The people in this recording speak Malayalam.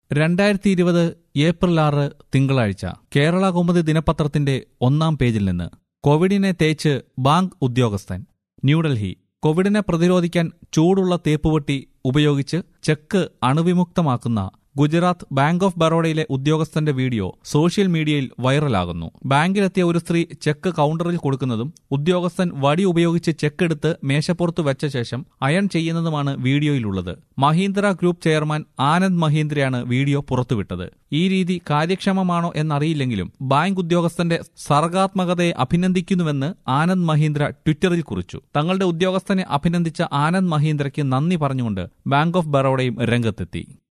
രണ്ടായിരത്തി ഇരുപത് ഏപ്രിൽ ആറ് തിങ്കളാഴ്ച കേരള കൗമുദി ദിനപത്രത്തിന്റെ ഒന്നാം പേജിൽ നിന്ന് കോവിഡിനെ തേച്ച് ബാങ്ക് ഉദ്യോഗസ്ഥൻ ന്യൂഡൽഹി കോവിഡിനെ പ്രതിരോധിക്കാൻ ചൂടുള്ള തേപ്പുവെട്ടി ഉപയോഗിച്ച് ചെക്ക് അണുവിമുക്തമാക്കുന്ന ഗുജറാത്ത് ബാങ്ക് ഓഫ് ബറോഡയിലെ ഉദ്യോഗസ്ഥന്റെ വീഡിയോ സോഷ്യൽ മീഡിയയിൽ വൈറലാകുന്നു ബാങ്കിലെത്തിയ ഒരു സ്ത്രീ ചെക്ക് കൗണ്ടറിൽ കൊടുക്കുന്നതും ഉദ്യോഗസ്ഥൻ വടി ഉപയോഗിച്ച് ചെക്ക് എടുത്ത് മേശപ്പുറത്ത് വെച്ച ശേഷം അയൺ ചെയ്യുന്നതുമാണ് വീഡിയോയിലുള്ളത് മഹീന്ദ്ര ഗ്രൂപ്പ് ചെയർമാൻ ആനന്ദ് മഹീന്ദ്രയാണ് വീഡിയോ പുറത്തുവിട്ടത് ഈ രീതി കാര്യക്ഷമമാണോ എന്നറിയില്ലെങ്കിലും ബാങ്ക് ഉദ്യോഗസ്ഥന്റെ സർഗാത്മകതയെ അഭിനന്ദിക്കുന്നുവെന്ന് ആനന്ദ് മഹീന്ദ്ര ട്വിറ്ററിൽ കുറിച്ചു തങ്ങളുടെ ഉദ്യോഗസ്ഥനെ അഭിനന്ദിച്ച ആനന്ദ് മഹീന്ദ്രയ്ക്ക് നന്ദി പറഞ്ഞുകൊണ്ട് ബാങ്ക് ഓഫ് ബറോഡയും രംഗത്തെത്തി